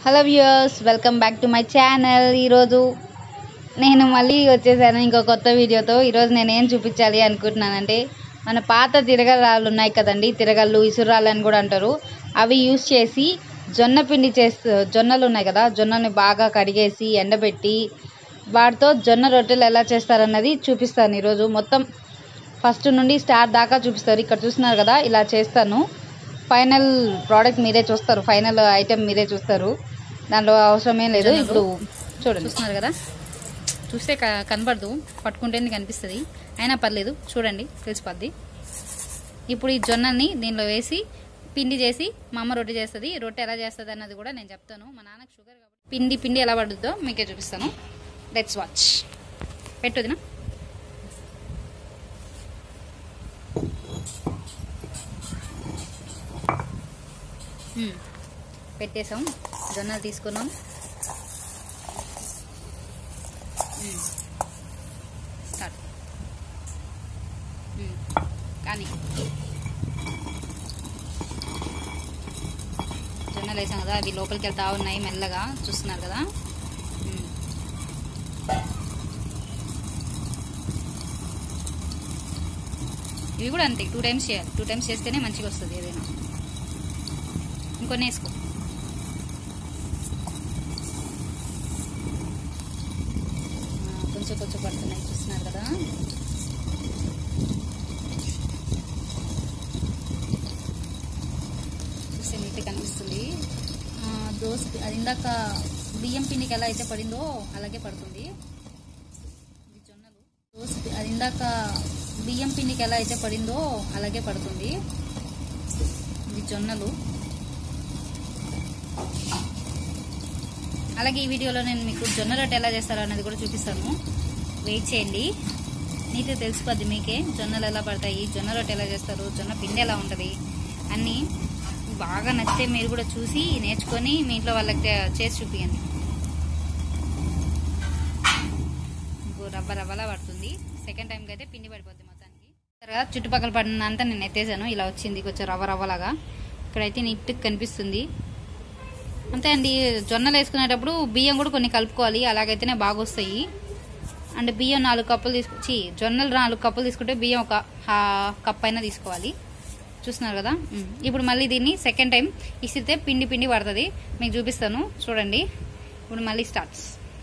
Hello viewers welcome back to my channel ఈరోజు నేను మళ్ళీ వచ్చేసాను ఇంకో కొత్త వీడియోతో ఈరోజు నేను ఏం చూపించాలి అనుకుంటున్నానంటే మన పాత తిరగరాళ్ళు ఉన్నాయి కదండి తిరగళ్ళు ఇసురాళ్ళు అని కూడా అంటారు అవి యూస్ చేసి జొన్న పిండి చేస్తూ జొన్నలు ఉన్నాయి కదా జొన్నని బాగా కడిగేసి ఎండబెట్టి వాటితో జొన్న రొట్టెలు ఎలా చేస్తారన్నది చూపిస్తాను ఈరోజు మొత్తం ఫస్ట్ నుండి స్టార్ట్ దాకా చూపిస్తారు ఇక్కడ చూస్తున్నారు కదా ఇలా చేస్తాను ఫైనల్ ప్రోడక్ట్ మీరే చూస్తారు ఫైనల్ ఐటెం మీరే చూస్తారు దాంట్లో అవసరం ఏం లేదు ఇప్పుడు చూడండి చూస్తున్నారు కదా చూస్తే క- కనపడదు పట్టుకుంటేనే కనిపిస్తుంది అయినా పర్లేదు చూడండి తెలిసిపోద్ది ఇప్పుడు ఈ జొన్నని దీనిలో వేసి పిండి చేసి మా అమ్మ రొట్టె చేస్తుంది రొట్టె ఎలా చేస్తుంది అన్నది కూడా నేను చెప్తాను మా నాన్నకి షుగర్ కాబట్టి పిండి పిండి ఎలా పడుద్దో మీకే చూపిస్తాను లెట్స్ వాచ్ పెట్టుదినా మ్మ్. పెట్టేసాం జొన్నలు తీసుకున్నాం మ్మ్. స్టార్ట్ మ్మ్. కానీ జొన్నలు వేసాం కదా అవి లోపలికి వెళ్తా ఉన్నాయి మెల్లగా చూస్తున్నారు కదా మ్మ్. ఇవి కూడా అంతే టూ టైమ్స్ చేయాలి టూ టైమ్స్ చేస్తేనే మంచిగా వస్తుంది ఏదైనా ఇంకొన్ని వేసుకో ఆ, కొంచెం కొంచెం పడుతున్నాయి చూస్తున్నారు కదా చూస్తే నీట్గా కనిపిస్తుంది ఆ, దోశ అది ఇందాక బియ్యం పిండికి ఎలా అయితే పడిందో అలాగే పడుతుంది ఇది జొన్నలు దోశ అది ఇందాక బియ్యం పిండికి ఎలా అయితే పడిందో అలాగే పడుతుంది ఇది జొన్నలు అలాగే ఈ వీడియోలో నేను మీకు జొన్న రొట్టె ఎలా చేస్తారో అనేది కూడా చూపిస్తాను వెయిట్ చేయండి నీట్గా తెలిసిపోద్ది మీకే జొన్నలు ఎలా పడతాయి జొన్న రొట్టె ఎలా చేస్తారు జొన్న పిండి ఎలా ఉంటుంది అన్నీ బాగా నచ్చితే మీరు కూడా చూసి నేర్చుకొని మీ ఇంట్లో వాళ్ళకి చేసి చూపించండి ఇంకో రవ్వ రవ్వలా పడుతుంది సెకండ్ టైంకి అయితే పిండి పడిపోద్ది మొత్తానికి తర్వాత చుట్టుపక్కల పడినంతా నేను ఎత్తేసాను ఇలా వచ్చింది కొంచెం రవ్వ రవ్వలాగా ఇక్కడైతే నీట్గా కనిపిస్తుంది అంతే అండి జొన్నలు వేసుకునేటప్పుడు బియ్యం కూడా కొన్ని కలుపుకోవాలి అలాగైతేనే బాగా వస్తాయి అండ్ బియ్యం నాలుగు కప్పులు తీసుకొచ్చి జొన్నలు నాలుగు కప్పులు తీసుకుంటే బియ్యం ఒక హా- కప్ అయినా తీసుకోవాలి చూస్తున్నారు కదా ఉమ్. ఇప్పుడు మళ్ళీ దీన్ని సెకండ్ టైం ఇసిరితే పిండి పిండి పడుతుంది మీకు చూపిస్తాను చూడండి ఇప్పుడు మళ్ళీ స్టార్ట్స్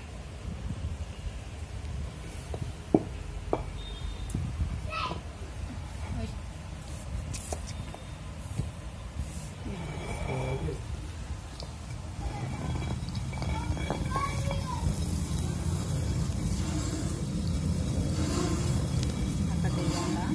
అక్కడ దిగకుండా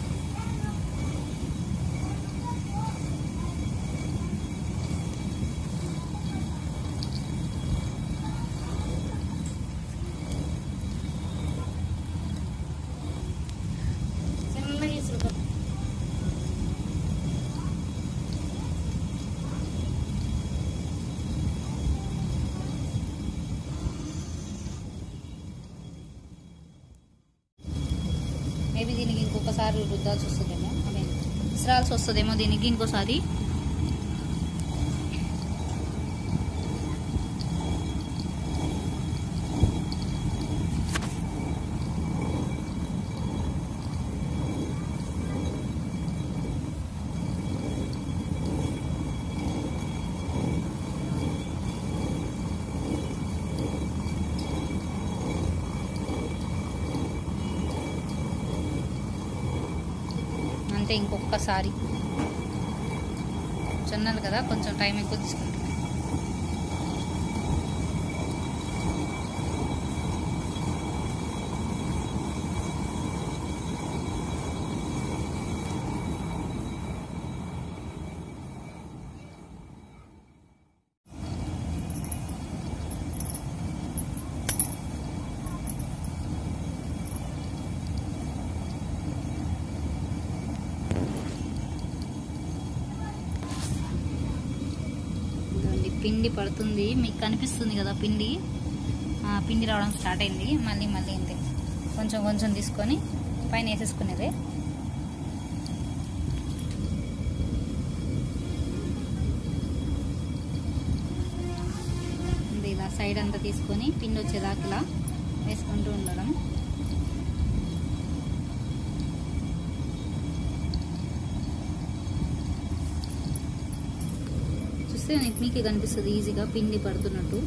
మేబీ దీనికి ఇంకొకసారి రుద్దాల్సి వస్తుందేమో ఐ మీన్ విసరాల్సి వస్తుందేమో దీనికి ఇంకోసారి అంతే ఇంకొకసారి జొన్నలు కదా కొంచెం టైం ఎక్కువ తీసుకుంటుంది ఇదిగోండి, పిండి పడుతుంది మీకు కనిపిస్తుంది కదా పిండి ఆ, పిండి రావడం స్టార్ట్ అయింది మళ్ళీ మళ్ళీ అంతే కొంచెం కొంచెం తీసుకొని పైన వేసేసుకునేదే సైడ్ అంతా తీసుకొని పిండి వచ్చేదాకా ఇలా వేసుకుంటూ ఉండడం చూస్తే మీకు కనిపిస్తుంది ఈజీగా పిండి పడుతున్నట్టు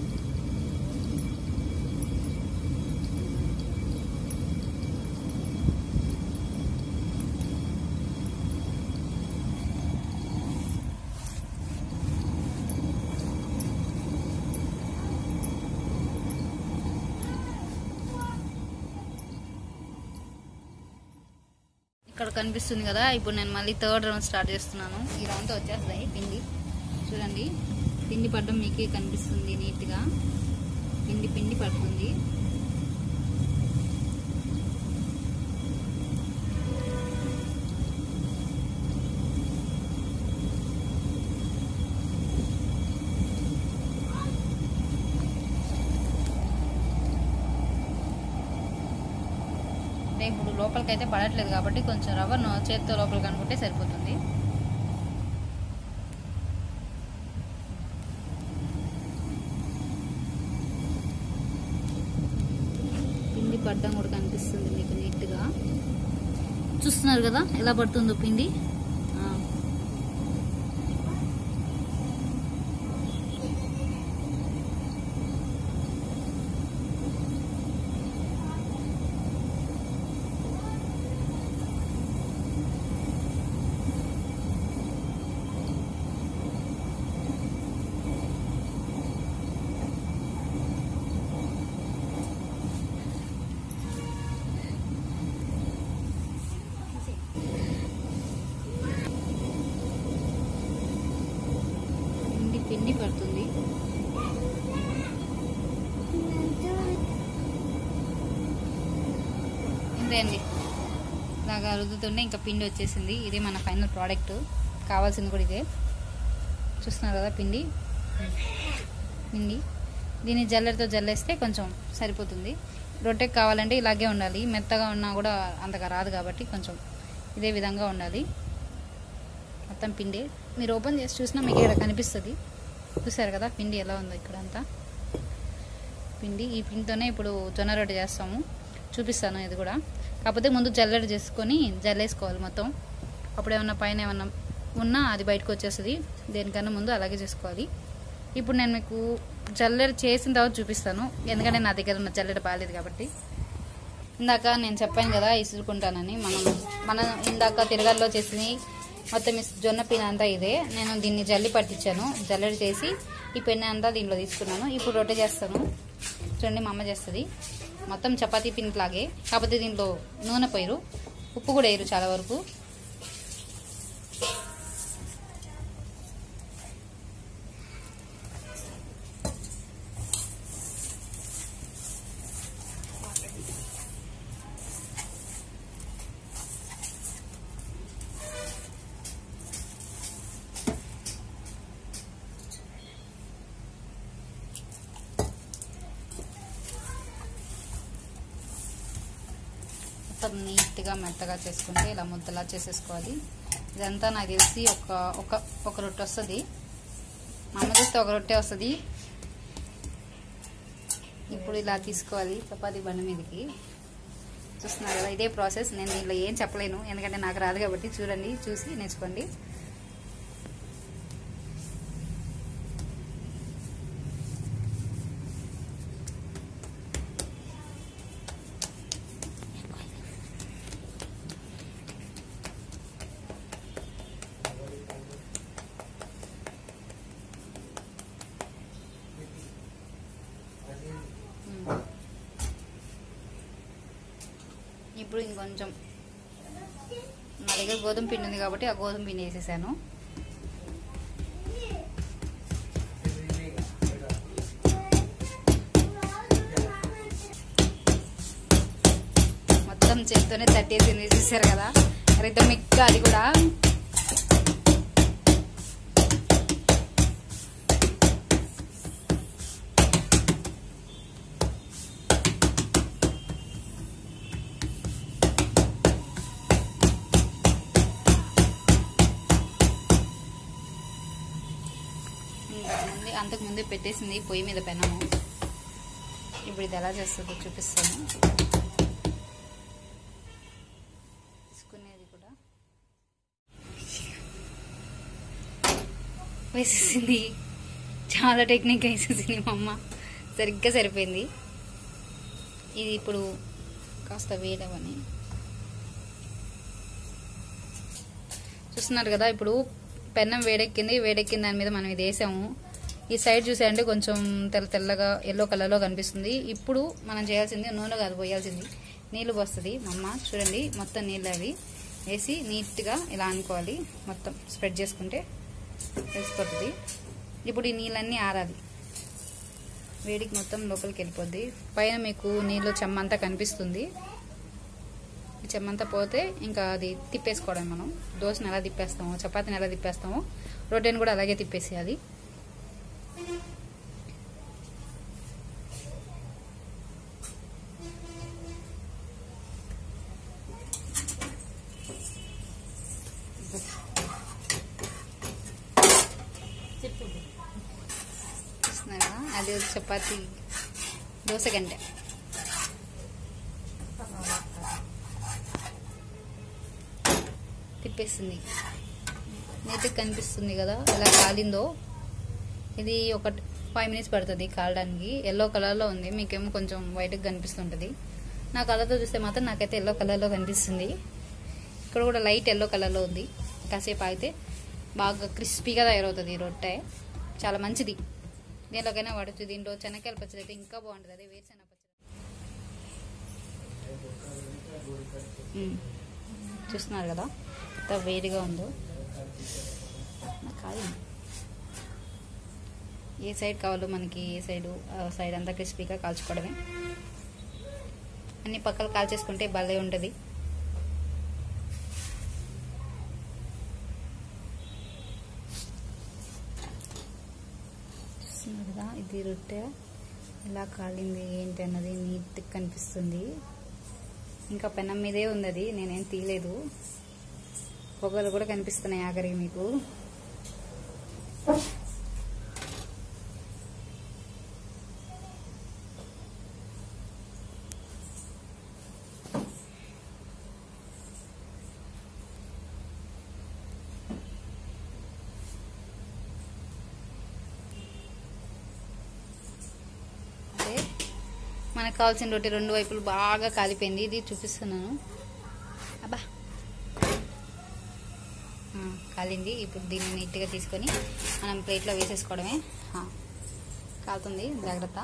ఇక్కడ కనిపిస్తుంది కదా ఇప్పుడు నేను మళ్ళీ థర్డ్ రౌండ్ స్టార్ట్ చేస్తున్నాను ఈ రౌండ్తో వచ్చేస్తాయి పిండి చూడండి పిండి పడడం మీకే కనిపిస్తుంది నీట్గా పిండి పిండి పడుతుంది అంటే ఇప్పుడు లోపలికైతే పడట్లేదు కాబట్టి కొంచెం రవ్వ నో- చేత్తో లోపలికి అనుకుంటే సరిపోతుంది పిండి పడ్డం కూడా కనిపిస్తుంది మీకు నీట్గా చూస్తున్నారు కదా ఎలా పడుతుందో పిండి ఆ. పిండి పిండి పడుతుంది ఇంతే అండి ఇలాగా రుద్దుతుంటే ఇంకా పిండి వచ్చేసింది ఇదే మన ఫైనల్ ప్రోడక్ట్ కావాల్సింది కూడా ఇదే చూస్తున్నారు కదా పిండి పిండి దీన్ని జల్లెడతో జల్లేస్తే కొంచెం సరిపోతుంది రొట్టెకి కావాలంటే ఇలాగే ఉండాలి మెత్తగా ఉన్నా కూడా అంతగా రాదు కాబట్టి కొంచెం ఇదే విధంగా ఉండాలి మొత్తం పిండి మీరు ఓపెన్ చేసి చూసినా మీకు ఇక్కడ కనిపిస్తుంది చూసారు కదా పిండి ఎలా ఉందో ఇక్కడ అంతా పిండి ఈ పిండితోనే ఇప్పుడు జొన్న రొట్టె చేస్తాము చూపిస్తాను ఇది కూడా కాకపోతే ముందు జల్లెడ చేసుకొని జల్లేసుకోవాలి మొత్తం అప్పుడు ఏమన్నా పైన ఏమన్నా ఉన్నా అది బయటకు వచ్చేస్తుంది దేనికన్నా ముందు అలాగే చేసుకోవాలి ఇప్పుడు నేను మీకు జల్లెడ చేసిన తర్వాత చూపిస్తాను ఎందుకంటే నా దగ్గర ఉన్న జల్లెడ బాగాలేదు కాబట్టి ఇందాక నేను చెప్పాను కదా ఇసురుకుంటానని మనం మనం ఇందాక తిరగల్లో చేసి మొత్తం ఈ జొన్న పిన్ అంతా ఇదే నేను దీన్ని జల్లి పట్టించాను జల్లెడ చేసి ఈ పెన్ను అంతా దీంట్లో తీసుకున్నాను ఇప్పుడు రొట్టె చేస్తాను చూడండి మా అమ్మ చేస్తుంది మొత్తం చపాతీ పిండి లాగే కాకపోతే దీంట్లో నూనె పోయరు ఉప్పు కూడా వేయరు చాలా వరకు మొత్తం నీట్గా మెత్తగా చేసుకుంటే ఇలా ముద్దలా చేసేసుకోవాలి ఇదంతా నాకు తెలిసి ఒక ఒక ఒక రొట్టె వస్తుంది మా అమ్మ చూస్తే ఒక రొట్టె వస్తుంది ఇప్పుడు ఇలా తీసుకోవాలి చపాతీ బండ మీదకి చూస్తున్నారు కదా ఇదే ప్రాసెస్ నేను దీంట్లో ఏం చెప్పలేను ఎందుకంటే నాకు రాదు కాబట్టి చూడండి చూసి నేర్చుకోండి ఉమ్. ఇప్పుడు ఇంకొంచెం నా దగ్గర గోధుమ పిండి ఉంది కాబట్టి ఆ గోధుమ పిండి వేసేసాను మొత్తం చేత్తోనే తట్టేసి వేసేసారు కదా రిథమిక్గా అది కూడా ఇంతకు ముందే అంతకు ముందే పెట్టేసింది పొయ్యి మీద పెనము ఇప్పుడు ఇది ఎలా చేస్తుందో చూపిస్తాను తీసుకునేది కూడా వేసేసింది చాలా టెక్నిక్ వేసేసింది మా అమ్మ సరిగ్గా సరిపోయింది ఇది ఇప్పుడు కాస్త వేడవని చూస్తున్నారు కదా ఇప్పుడు పెన్నం వేడెక్కింది వేడెక్కిన దాని మీద మనం ఇది వేసాము ఈ సైడ్ చూసారంటే కొంచెం తెల్ల తెల్లగా ఎల్లో కలర్లో కనిపిస్తుంది ఇప్పుడు మనం చేయాల్సింది నూనె కాదు పోయాల్సింది నీళ్లు పోస్తుంది మా అమ్మ చూడండి మొత్తం నీళ్ళు అవి వేసి నీట్గా ఇలా అనుకోవాలి మొత్తం స్ప్రెడ్ చేసుకుంటే తెలిసిపోతుంది ఇప్పుడు ఈ నీళ్ళన్నీ ఆరాలి వేడికి మొత్తం లోపలికి వెళ్ళిపోద్ది పైన మీకు నీళ్ళు చెమ్మంతా కనిపిస్తుంది ఈ చెమ్మంతా పోతే ఇంకా అది తిప్పేసుకోవడం మనం దోశను ఎలా తిప్పేస్తామో చపాతీని ఎలా తిప్పేస్తామో రొట్టెని కూడా అలాగే తిప్పేసేయాలి చూస్తున్నారా అది చపాతీ దోశ గంట తిప్పేస్తుంది నీట్గా కనిపిస్తుంది కదా ఎలా కాలిందో ఇది ఒక ఫైవ్ మినిట్స్ పడుతుంది కాలడానికి ఎల్లో కలర్లో ఉంది మీకేమో కొంచెం వైట్గా కనిపిస్తుంటుంది నా కలర్తో చూస్తే మాత్రం నాకైతే ఎల్లో కలర్లో కనిపిస్తుంది ఇక్కడ కూడా లైట్ ఎల్లో కలర్లో ఉంది కాసేపు ఆగితే బాగా క్రిస్పీగా తయారవుతుంది ఈ రొట్టె చాలా మంచిది దేనిలోకైనా పడుతుంది దీంట్లో చెనక్కాయల పచ్చడి అయితే ఇంకా బాగుంటుంది అదే వేరుశెనగ పచ్చడి మ్మ్. చూస్తున్నారు కదా ఎంత వేడిగా ఉందో నాకు కాలింది ఏ సైడ్ కావాలో మనకి ఏ సైడు ఆ సైడ్ అంతా క్రిస్పీగా కాల్చుకోవడమే అన్ని పక్కలు కాల్చేసుకుంటే భలే ఉంటుంది చూస్తున్నారు కదా ఇది రొట్టె ఎలా కాలింది ఏంటి అన్నది నీట్గా కనిపిస్తుంది ఇంకా పెనం మీదే ఉంది అది నేనేం తీయలేదు పొగలు కూడా కనిపిస్తున్నాయి ఆఖరికి మీకు అదే మనకు కావాల్సిన రొట్టె రెండు వైపులు బాగా కాలిపోయింది ఇది చూపిస్తున్నాను అబ్బా ఆ, కాలింది ఇప్పుడు దీన్ని నీట్గా తీసుకొని మనం ప్లేట్లో వేసేసుకోవడమే ఆ, కాలుతుంది జాగ్రత్త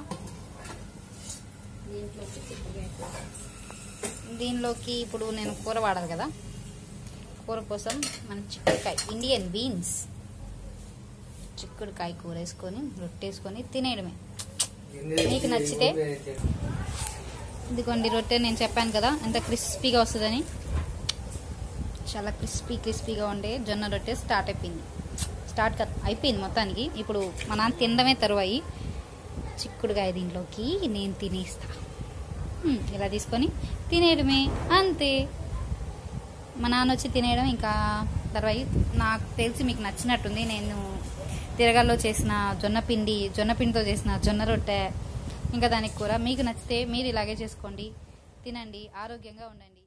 దీనిలోకి ఇప్పుడు నేను కూర వాడాలి కదా కూర కోసం మన చిక్కుడుకాయ ఇండియన్ బీన్స్ చిక్కుడుకాయ కూర వేసుకొని రొట్టేసుకొని తినేయడమే మీకు నచ్చితే ఇదిగోండి రొట్టె నేను చెప్పాను కదా ఎంత క్రిస్పీగా వస్తుందని చాలా క్రిస్పీ క్రిస్పీగా ఉండే జొన్న రొట్టె స్టార్ట్ అయిపోయింది స్టార్ట్ కదా అయిపోయింది మొత్తానికి ఇప్పుడు మా నాన్న తినడమే తరువాయి చిక్కుడుకాయ దీంట్లోకి నేను తినేస్తా హ్మ్, ఇలా తీసుకొని తినేయడమే అంతే మా నాన్న వచ్చి తినేయడం ఇంకా తర్వాత నాకు తెలిసి మీకు నచ్చినట్టుంది నేను తిరగల్లో చేసిన జొన్న పిండి జొన్న పిండితో చేసిన జొన్న రొట్టె ఇంకా దానికి కూర మీకు నచ్చితే మీరు ఇలాగే చేసుకోండి తినండి ఆరోగ్యంగా ఉండండి